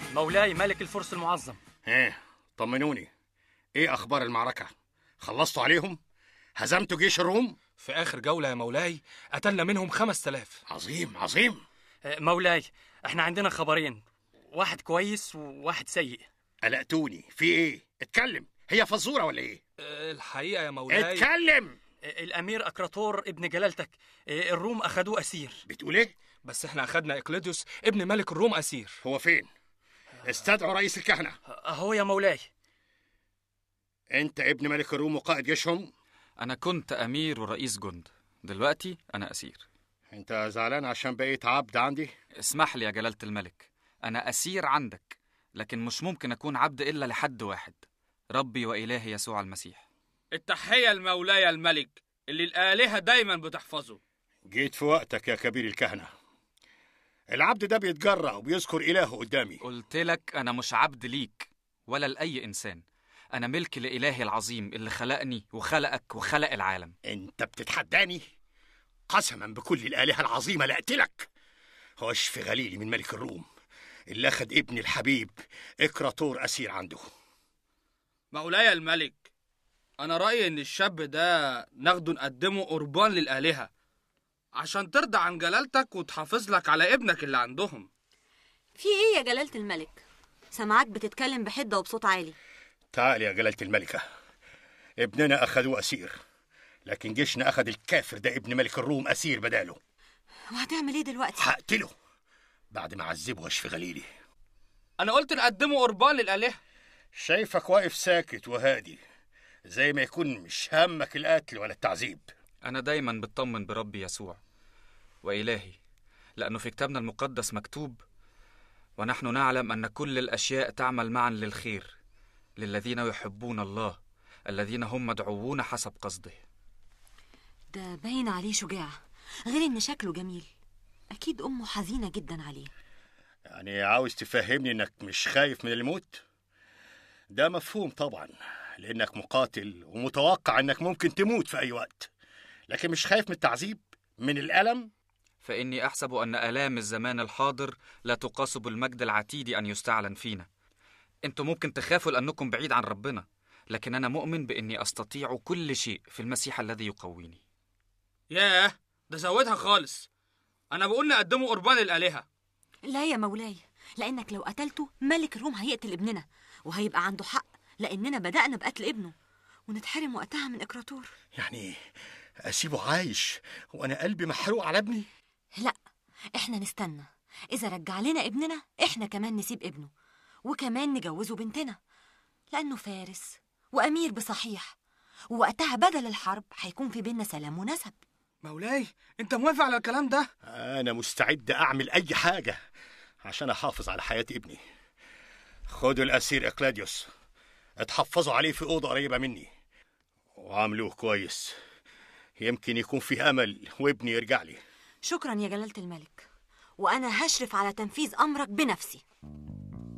مولاي ملك الفرس المعظم ايه طمنوني ايه اخبار المعركة خلصتوا عليهم هزمتوا جيش الروم في آخر جولة يا مولاي قتلنا منهم خمس تلاف عظيم عظيم آه، مولاي احنا عندنا خبرين واحد كويس وواحد سيء قلقتوني في ايه اتكلم هي فزورة ولا ايه الحقيقة يا مولاي اتكلم آه، الامير اكراتور ابن جلالتك آه، الروم اخدوه اسير بتقول ايه بس احنا أخدنا إقليديوس ابن ملك الروم أسير هو فين استدعوا رئيس الكهنة اهو يا مولاي انت ابن ملك الروم وقائد جيشهم أنا كنت أمير ورئيس جند دلوقتي أنا أسير انت زعلان عشان بقيت عبد عندي اسمح لي يا جلالة الملك أنا أسير عندك لكن مش ممكن أكون عبد إلا لحد واحد ربي وإلهي يسوع المسيح التحية لمولاي الملك اللي الآلهة دايما بتحفظه جيت في وقتك يا كبير الكهنة العبد ده بيتجرأ وبيذكر إلهه قدامي قلت لك أنا مش عبد ليك ولا لأي إنسان أنا ملك لإلهي العظيم اللي خلقني وخلقك وخلق العالم انت بتتحداني قسما بكل الآلهة العظيمة لأقتلك هو اشفي غليلي من ملك الروم اللي أخد ابني الحبيب إكراتور أسير عنده مولاي الملك أنا رأيي إن الشاب ده ناخده نقدمه قربان للآلهة عشان ترضى عن جلالتك وتحافظ لك على ابنك اللي عندهم في ايه يا جلالة الملك سمعك بتتكلم بحدة وبصوت عالي تعال يا جلالة الملكة ابننا أخدوه أسير لكن جيشنا أخد الكافر ده ابن ملك الروم أسير بداله وهتعمل ايه دلوقتي هقتله بعد ما أعذبه واشفي غليلي أنا قلت نقدمه قربان للآلهة شايفك واقف ساكت وهادي زي ما يكون مش همك القتل ولا التعذيب أنا دايما بطمن بربي يسوع وإلهي لأنه في كتابنا المقدس مكتوب ونحن نعلم أن كل الأشياء تعمل معا للخير للذين يحبون الله الذين هم مدعوون حسب قصده ده باين عليه شجاع غير ان شكله جميل اكيد امه حزينة جدا عليه يعني عاوز تفهمني انك مش خايف من الموت ده مفهوم طبعا لانك مقاتل ومتوقع انك ممكن تموت في اي وقت لكن مش خايف من التعذيب من الالم فإني أحسب أن آلام الزمان الحاضر لا تقاس بالمجد العتيد أن يستعلن فينا أنتم ممكن تخافوا لأنكم بعيد عن ربنا لكن أنا مؤمن بإني أستطيع كل شيء في المسيح الذي يقويني ياه ده زودها خالص أنا بقول نقدمه قربان للآلهة لا يا مولاي لانك لو قتلته ملك الروم هيقتل ابننا وهيبقى عنده حق لاننا بدأنا بقتل ابنه ونتحرم وقتها من اكراتور يعني اسيبه عايش وانا قلبي محروق على ابني لا احنا نستنى اذا رجع لنا ابننا احنا كمان نسيب ابنه وكمان نجوزه بنتنا لانه فارس وامير بصحيح ووقتها بدل الحرب هيكون في بيننا سلام ونسب مولاي أنت موافق على الكلام ده؟ انا مستعد اعمل اي حاجه عشان احافظ على حياه ابني خدوا الاسير اقلاديوس اتحفظوا عليه في اوضه قريبه مني وعاملوه كويس يمكن يكون فيه امل وابني يرجع لي شكرا يا جلالة الملك وانا هشرف على تنفيذ امرك بنفسي